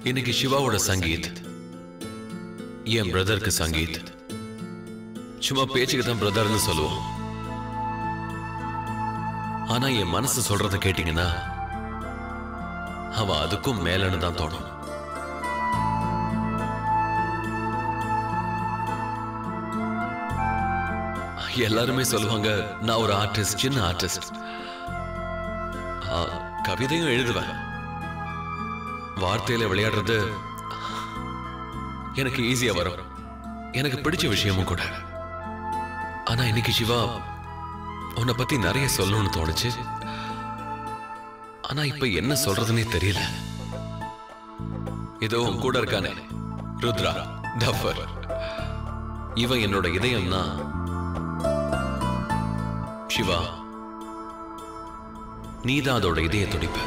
இன்னைக்கு சிவாவோட சங்கீத் என் பிரதருக்கு சங்கீத் சும்மா பேச்சுக்கு தான் பிரதர்னு சொல்லுவோம் ஆனா என் மனசு சொல்றத கேட்டீங்கன்னா அவ அதுக்கும் மேலன்னு தான் தோணும் எல்லாருமே சொல்லுவாங்க நான் ஒரு ஆர்டிஸ்ட் சின்ன ஆர்டிஸ்ட் கவிதையும் எழுதுவேன் வார்த்தையில விளையாடுறது எனக்கு ஈஸியா வரும் எனக்கு பிடிச்ச விஷயமும் கூட ஆனா இன்னைக்கு சிவா உன்னை பத்தி நிறைய சொல்லணும்னு தோணுச்சு ஆனா இப்ப என்ன சொல்றதுன்னே தெரியல ஏதோ உன் கூட இருக்கானே ருத்ரா டஃபர் இவன் என்னோட இதயம்னா சிவா நீதான் அதோட இதய துடிப்பு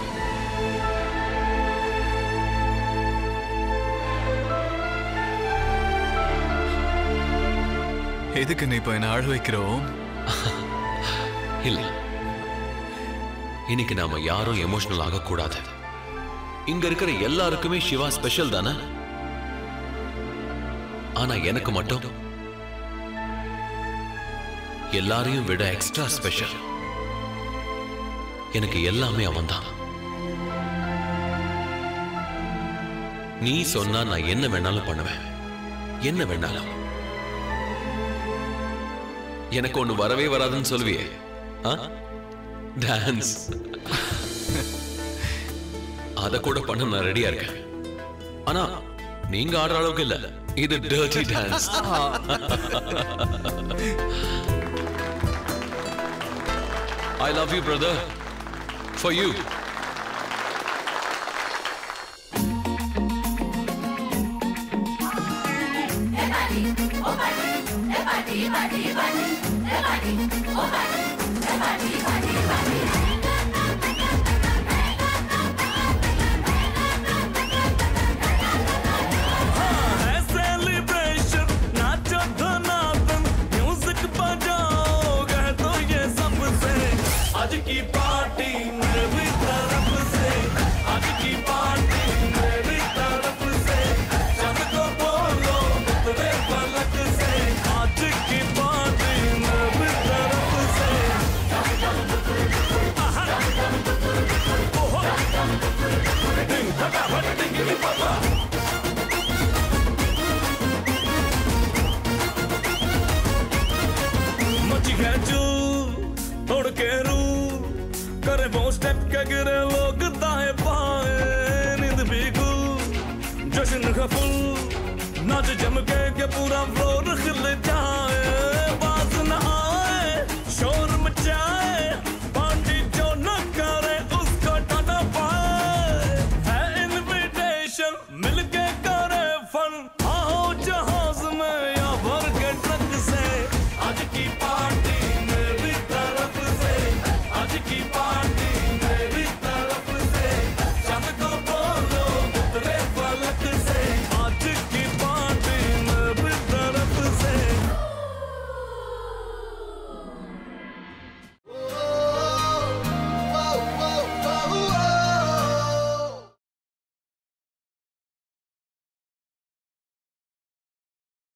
எதுக்கு நீ இப்போ என்ன அழ வைக்கிறோம் இல்ல இன்னைக்கு நாம யாரும் எமோஷனல் ஆகக்கூடாது இங்க இருக்கிற எல்லாருக்குமே சிவா ஸ்பெஷல் தானே ஆனா எனக்கு மட்டும் எல்லாரையும் விட எக்ஸ்ட்ரா ஸ்பெஷல் எனக்கு எல்லாமே அவன்தான் நீ சொன்னா நான் என்ன வேணாலும் பண்ணுவேன் என்ன வேணாலும் எனக்கு ஒண்ணு வரவே வராதுன்னு சொல்லுவியே டான்ஸ் அத கூட பண்ண நான் ரெடியா இருக்கேன் ஆனா நீங்க ஆடுற அளவுக்கு இல்ல இது dirty dance I love you brother for you celebration नाचो धनातन म्यूजिक बजाओ कह दो ये सबसे आज की पार्टी मेरी तरफ से आज की पार्टी मेरी तरफ से जब को बोलो तेरे पलक से आज की पार्टी मेरी तरफ से आहा। ओहो। डिंग फटाफट डिंगी पापा मची है जू तोड़ के रू करे वो स्टेप के गिरे लोग दाएं बाएं नींद भी गुल जश्न का फुल नाच जम के के पूरा